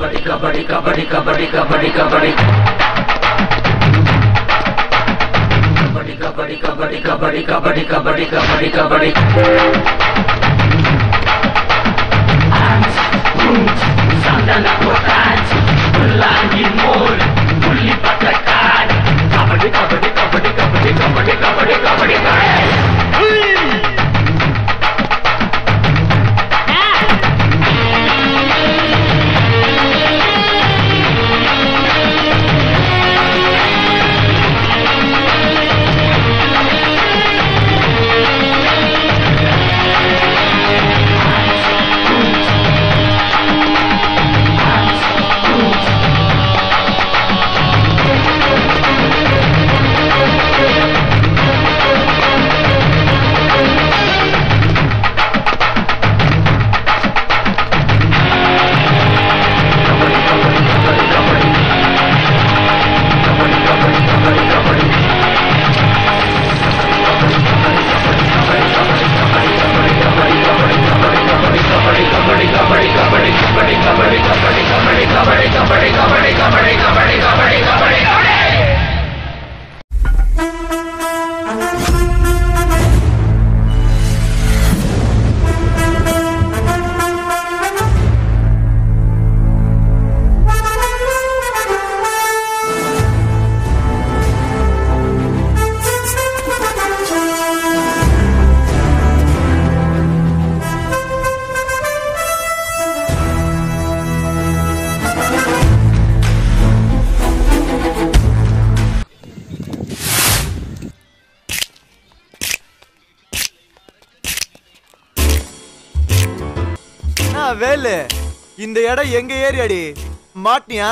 ஆ, வேலு இந்த இடம் எங்க ஏரியாடி மாட்டியா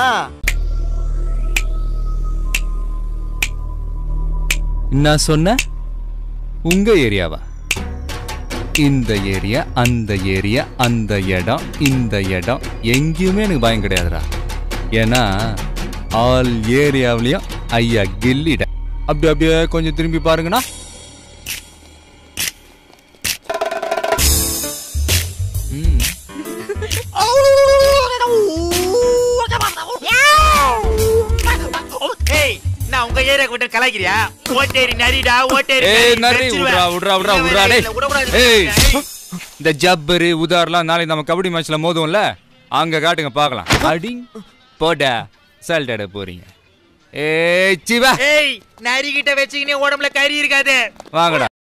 நான் சொன்ன உங்க ஏரியாவா இந்த ஏரியா அந்த ஏரியா அந்த இடம் இந்த இடம் எங்கேயுமே எனக்கு பயம் கிடையாதுடா ஏன்னா ஆல் ஏரியாவிலையும் ஐயா கில்லிட அப்படி அப்படியே கொஞ்சம் திரும்பி பாருங்கண்ணா ம் ஏய் நான் உங்க ஏரியாக்கு விட்டு கலாய்க்கிறியா ஓட்டேரி நரிடா ஓட்டேரி ஏய் நரி, நரி வெச்சிருவேன். விட்றா விட்றா விட்றா இல்ல, விட்றா இல்ல, டேய் இல்ல, விடக்கூடாது. ஏய் ஏய். இந்த ஜப்பரு உதாரெல்லாம் நாளைக்கு நம்ம கபடி மேட்ச்ல மோதுவோம்ல அங்க காட்டுங்க பார்க்கலாம் அடிங் போடா சால்ட் போறீங்க ஏய் சிவா ஏய் நரி கிட்ட வச்சுக்கினே உடம்புல கறி இருக்காது வாங்கடா